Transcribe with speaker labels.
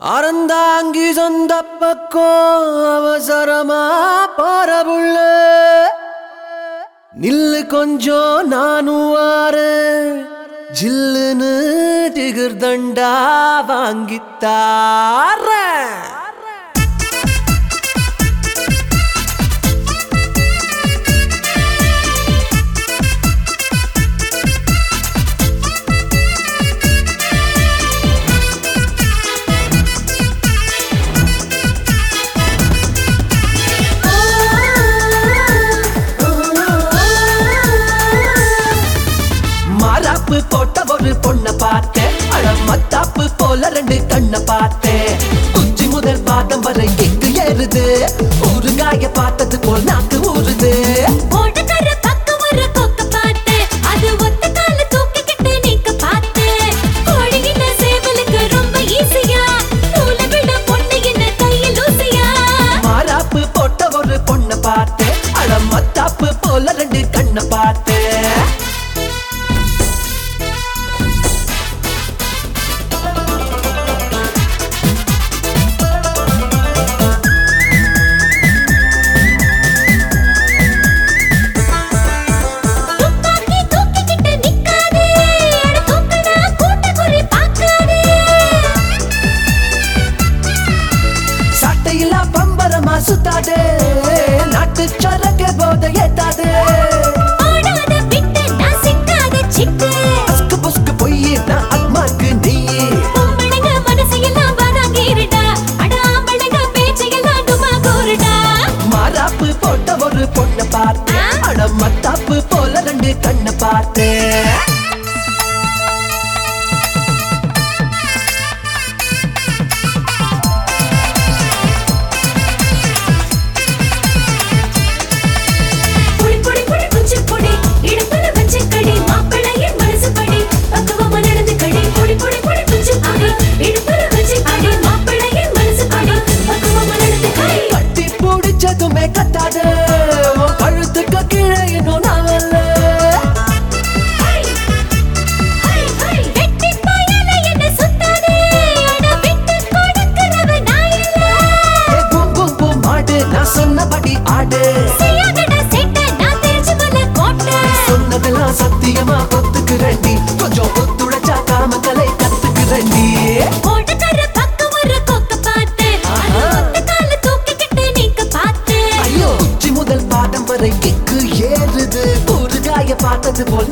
Speaker 1: அறந்தாங்கி சொந்த பக்கம் அவசரமா போறவுள்ள நில்லு கொஞ்சம் நானும் வாரேன் ஜில்லுன்னு திகிர் தண்டா வாங்கித்தாரேன் மாறாப்பு போட்ட ஒரு பொண்ண பார்த்தேன் அழமத்தாப்பு போல ரெண்டு கண்ண பார்த்தேன் குஞ்சி முதல் பாதம் வரை எங்கு ஏறுது ஊறுகாய பார்த்தது போல் நாக்கு ஊறுது
Speaker 2: ஓட்டக்கார பக்கம் ஒரு கொக்க பார்த்தேன். அது ஒத்த கால தூக்கிக்கிட்டு நிக்க பார்த்தேன். கோழியின சேவலுக்கு ரொம்ப ஈஸியா. நூலை விட பொண்ணு என்ன கையில் ஊசியா.
Speaker 1: மாறாப்பு போட்ட ஒரு பொண்ண பார்த்தேன் அழமத்தாப்பு போல ரெண்டு கண்ண பார்த்தேன்
Speaker 2: துப்பாக்கி தூக்கிக்கிட்டு நிக்காதே. அட தூக்குனா கூட்டக்குறி பார்க்காதே.
Speaker 1: சட்டையில்லா பம்பரமா சுத்தாதே நாட்டு சரக்கு போத ஏத்தாதே
Speaker 2: ஓடாத பிட்டு, நான் சிக்காத சிட்டு.
Speaker 1: புஸ்கு புஸ்கு பொய்யே நான் அத்மாக்கு நீயே
Speaker 2: பொம்பளைங்க மனசையெல்லாம் வாதாங்கிருடா. அட ஆம்பளைங்க பேச்சையெல்லாம் டுமா கூருடா.
Speaker 1: மாறாப்பு போட்ட ஒரு பொண்ண பார்த்தேன் அட மத்தாப்பு போல ரெண்டு கண்ண பார்த்தேன்
Speaker 2: புடி புடி புடி குச்சி புடி இடுப்புல வச்சு கடி மாப்பிள்ளையின் மனசு படி பக்குவமா நடந்து கடி புடி புடி புடி குச்சி புடி இடுப்புல வச்சு கடி மாப்பிள்ளையின் மனசு படி பக்குவமா நடந்து கடி
Speaker 1: கட்டி பிடிச்சதுமே கத்தாத உன் கழுத்துக்கு கீழே இன்னும் நாவல்ல
Speaker 2: ஹை ஹை ஹை வெட்டி பாயால என்ன சுத்தாதே அட விட்டு கொடுக்கறவ நான் இல்ல
Speaker 1: ஏ பூம் பூம் பூம் மாடு நான் சொன்னபடி ஆடு
Speaker 2: செய்யாதடா செட்ட நான் தெரிஞ்சு வல்ல கோட்டை
Speaker 1: சொன்னதெல்லாம் சத்தியமா ஒத்துக்கிறேன்டி கொஞ்சம் ஒத்துழைச்சா காமக்கலை கத்துக்கிறேன்டி
Speaker 2: ஓட்டக்கார பக்கம் ஒரு கொக்க பார்த்தேன் அது ஒத்த கால தூக்கிக்கிட்டு நிக்க பார்த்தேன்
Speaker 1: ஐயோ உச்சி முதல் பாதம் வரை கிக்கு ஏறுது ஊறுகாய பார்த்தது போல்